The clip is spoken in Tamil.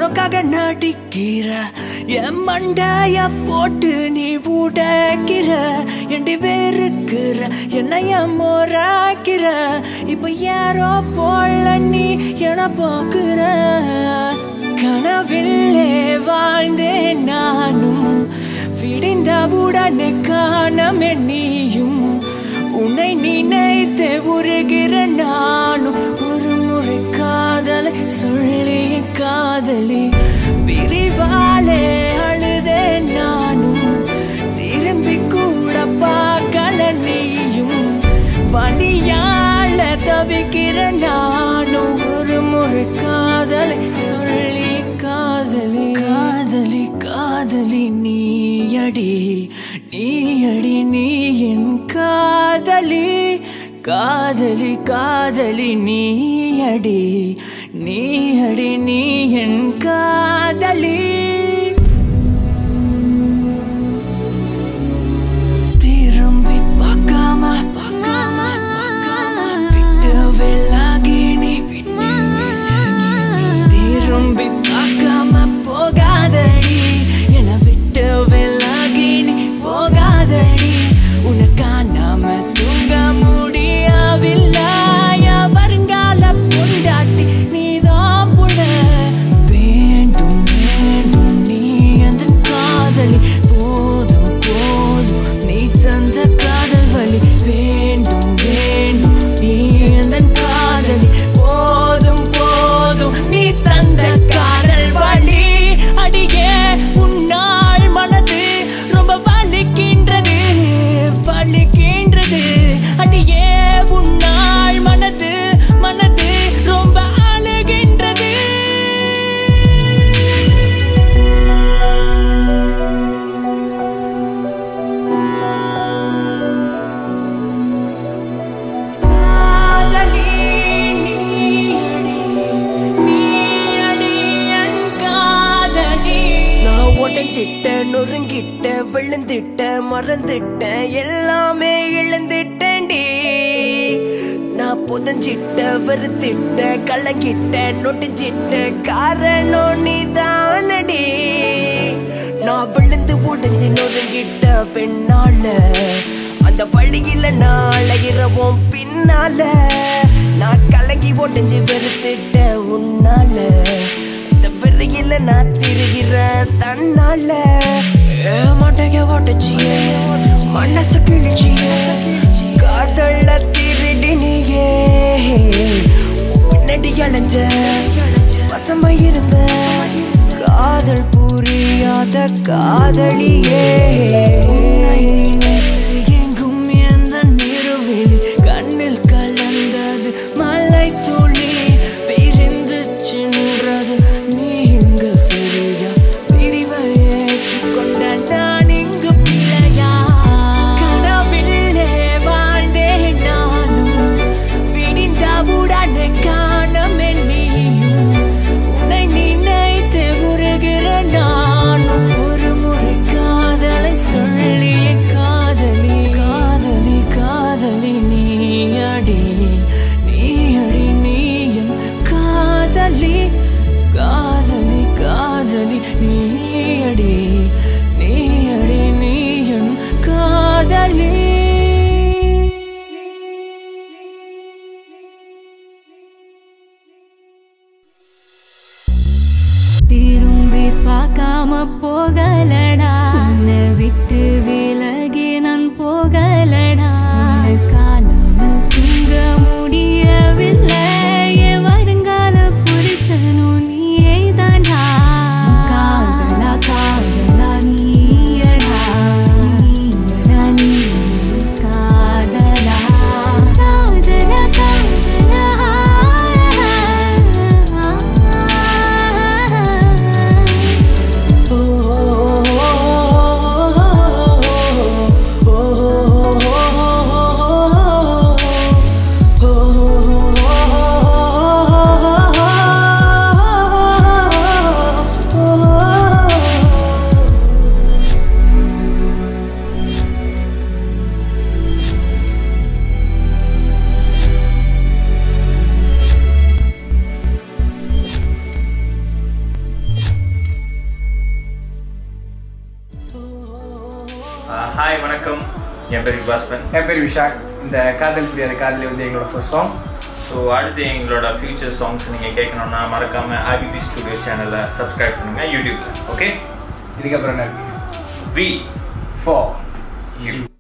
யாரோக்காக நடிக்கிற என் மண்டைய போட்டு நீ உடைக்கிற எண்டி வெறுக்கிற என்னைய மோராக்கிற இப்ப யாரோ போல நீ என போக்குற கனவில்லே வாழ்ந்தேன் நானும் விடிந்தவுடனே காணமே நீயும் உன்னை நினைத்து உருகிற நானும் ஒரு முறை காதலை சொல்லி காதலி பிரிவாலே அழுதே நானும் திரும்பி கூட பார்க்கல நீயும் வண்டியால தவிக்கிற நானும் ஒரு முறை காதலை சொல்லி காதலி காதலி காதலி நீயடி நீயடி நீ என் காதலி காதலி காதலி நீயடி நீயடி நீ என் காதலி திரும்பி பார்க்காம பார்க்காம பார்க்காம விட்டு விலகி நீ விட்டு திரும்பி பார்க்காம போகாதடி என விட்டு விலகி நீ போகாதடி உன்னை காணாம தூங்க முடியவில்லை என் வருங்கால பொண்டாட்டி நீதான் புல வேண்டும் வேண்டும் நீ அந்த காதலி போதும் போதும் நீ தந்த காதல் வலி வேண்டும் வேண்டும் நீ அந்த காதலி போதும் போதும் நீ தந்த காதல் வலி அடியே உன்னால் மனது ரொம்ப வலிக்கின்றது வலிக்கின்றது அடியே உன்னால் மனது மனது ரொம்ப அழுகின்றது காதலி நீயடி நீயடி என் காதலி நான் உடஞ்சிட்ட நொறுங்கிட்ட விழுந்துட்ட மறந்துட்ட எல்லாமே இழந்துட்டேன்டி நான் புதஞ்சிட்ட வெறுத்திட்ட கலங்கிட்ட நொட்டிஞ்சிட்ட காரணம் நீதானடி நான் விழுந்து உடைஞ்சு நொறுங்கிட்ட பெண்ணால அந்த வழியில நாள இரவும் பின்னால நான் கலங்கி உடைஞ்சு வெறுத்துட்ட உன்னால இந்த வெறியில நான் திரிகிற தன்னால மட்டைய உடைச்சியே மனசு கிழிச்சியே காதல திருடி நீயே பின்னாடி அலைஞ்ச வசமா இருந்த காதல் புரியாத காதலியே உன்னை நினைத்து எங்கும் எந்த நிறுவில் கண்ணில் கலந்தது மலை துளி பிரிந்து சென்றது நீ இங்கு சரியா பிரிவை ஏற்றுக்கொண்ட நான் இங்கு பிழையா கனவில்லே வாழ்ந்தேன் நானும் விடிந்தவுடனே காணமே நீயும் உன்னை நினைத்து உருகிற நானும் ஒரு முறை காதலை சொல்லிய காதலி காதலி காதலி நீயடி நீயடி நீயும் காதலி காதலி காதலி நீயடி நீயடி நீயும் காதலி திரும்பி பார்க்காம போகலடா உன்னை விட்டு விலகி நான் போகலடா உன்னை காணாமல் தூங்க முடியவில்லை என் வருங்கால புருஷனும் நீயே தாண்டா காதலா காதலா நீயடா நீயடா நீ என் காதலா காதலா காதலா ஓ ஹாய் வணக்கம் என் பேர் பாஸ்பன் என் பேர் விஷாக் இந்த காதல் புரியாத காதலி வந்து எங்களோட ஃபர்ஸ்ட் சாங் ஸோ அடுத்து எங்களோட ஃபியூச்சர் சாங்ஸ் நீங்கள் கேட்கணுன்னா மறக்காமல் ஐபிபி ஸ்டுடியோ சேனலை சப்ஸ்கிரைப் பண்ணுங்கள் யூடியூப்பில் ஓகே இதுக்கப்புறம் என்ன வி ஃபோர் யூ